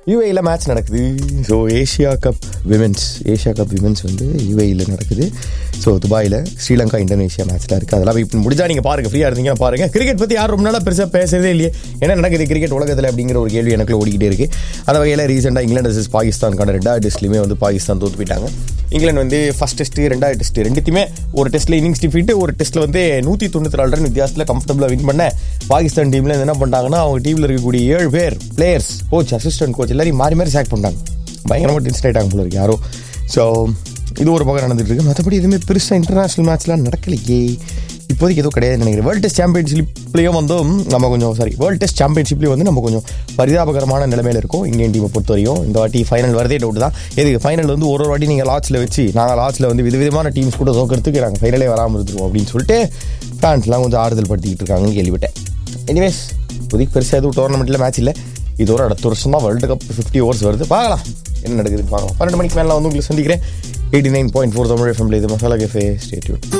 யூஏயில் match நடக்குது so Asia cup women's Asia cup women's வந்து யூஏயில் நடக்குது ஸோ துபாயில் ஸ்ரீலங்கா இந்தோனேஷியா மேட்ச்சில் இருக்குது அதெல்லாம் இப்போ முடிஞ்சா நீங்கள் பாருங்கள் ஃப்ரீயாக இருந்தீங்கன்னா பாருங்கள் கிரிக்கெட் பற்றி யாரும் ரொம்ப நாளாக பெருசாக பேசுறதே இல்லையே என்ன நடக்குது கிரிக்கெட் உலகத்தில் அப்படிங்கிற ஒரு கேள்வி எனக்குள்ள ஓடிக்கிட்டே இருக்குது அந்த வகையில் ரீசெண்டாக இங்கிலாந்து வர்சஸ் பாகிஸ்தானுக்கான ரெண்டாவது டெஸ்ட்லையுமே வந்து பாகிஸ்தான் தோத்து போயிட்டாங்க இங்கிலாந்து வந்து ஃபஸ்ட் டெஸ்ட் ரெண்டாவது டெஸ்ட் ரெண்டுத்தையுமே ஒரு டெஸ்ட்டில் இன்னிங்ஸ் டிஃபீட்டு ஒரு டெஸ்ட்டில் வந்து நூற்றி தொண்ணூற்றி நாலு ரன் வித்தியாசத்தில் கம்ஃபர்டபுளாக வின் பண்ண பாகிஸ்தான் டீமில் என்ன பண்ணாங்கன்னா அவங்க டீமில் இருக்கக்கூடிய ஏழு பேர் பிளேயர்ஸ் கோச் அசிஸ்டன்ட் கோச் எல்லாரையும் மாறி மாறி சேக் பண்ணாங்க பயங்கரமாக டென்ஷன் ஆகிட்டாங்க போல இருக்கு யாரோ ஸோ இது ஒரு பக்கம் நடந்துட்டு இருக்கு மற்றபடி எதுவுமே பெருசாக இன்டர்நேஷனல் மேட்ச்லாம் நடக்கலையே இப்போதைக்கு எதுவும் கிடையாதுன்னு நினைக்கிறேன் வேர்ல்டு டெஸ்ட் சாம்பியன்ஷிப்லேயும் வந்து நம்ம கொஞ்சம் சாரி வேர்ல்டு டெஸ்ட் சாம்பியன்ஷிப்லேயும் வந்து நம்ம கொஞ்சம் பரிதாபகரமான நிலைமையில இருக்கும் இந்தியன் டீமை பொறுத்த வரையும் இந்த வாட்டி ஃபைனல் வரதே டவுட் தான் எதுக்கு ஃபைனல் வந்து ஒரு ஒரு வாட்டி நீங்கள் லாட்சில் வச்சு நாங்கள் லாட்சில் வந்து விதவிதமான டீம்ஸ் கூட தோக்கிறதுக்கு நாங்கள் ஃபைனலே வராமல் இருந்துருவோம் அப்படின்னு சொல்லிட்டு ஃபேன்ஸ்லாம் கொஞ்சம் ஆறுதல் படுத்திக்கிட்டு இருக்காங்கன்னு கேள்விப்பட்டேன் எனிவேஸ் இப்போதைக்கு பெருசாக எதுவும் டோர்னமெண்ட்டில் மேட்ச் இல்லை இதோட அடுத்த வருஷம் தான் வேர்ல்டு கப் ஃபிஃப்டி ஓவர்ஸ் வருது பார்க்கலாம் என்ன நடக்குது பார்க்கலாம் பன்னெண்டு மணிக்கு மேலே வந்து உங்களுக்கு சந்திக்கிறேன் eighty nine point four Tamil எஃப்எம்ல இது மசாலா கேஃபே ஸ்டேட்யூட்